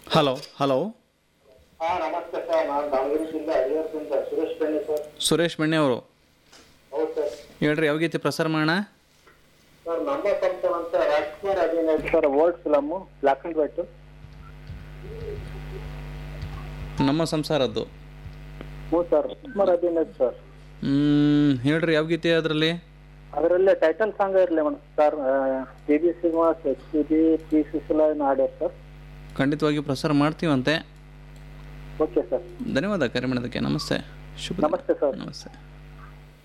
Hello hello ಹಾ ನಮಸ್ತೆ sir ನಾನು ದಾವಣಗೆರೆ ಜಿಲ್ಲೆ ಹರಿಹರದಿಂದ ಸುರೇಶ್ ಬೆಣ್ಣೆ ಸರ್ ಸುರೇಶ್ ಬೆಣ್ಣೆ ಅವರು ಹೌದು ಸರ್ ಹೇಳ್ರಿ ಯಾವ ಗೀತೆ ಪ್ರಸಾರ ಮಾಡೋಣ ಸರ್ ನಮ್ಮ ಸಂಸ್ಥೆ ಅಂತ ರಾಜ್ಕುಮಾರ್ ಅಭಿನಯ sir old film black and white ನಮ್ಮ ಸಂಸಾರದ್ದು ಹ್ಞೂ ಸರ್ ರಾಜ್ಕುಮಾರ್ ಅಭಿನಯ ಸರ್ ಹ್ಮ್, ಹೇಳ್ರಿ ಯಾವ ಗೀತೆ ಅದರಲ್ಲಿ ಅದರಲ್ಲೇ ಟೈಟಲ್ ಸಾಂಗ್ ಇರಲಿ madam sir T B Srinivas H P B P Susheela ಹಾಡ್ಯಾರ ಸರ್ ಖಂಡಿತವಾಗಿ ಪ್ರಸಾರ ಮಾಡ್ತೀವಂತೆ ಓಕೆ ಸರ್ ಧನ್ಯವಾದ ಕರೆ ಮಾಡೋದಕ್ಕೆ ನಮಸ್ತೆ ಶುಭ ದಿನ. ನಮಸ್ತೆ ಸರ್ ನಮಸ್ತೆ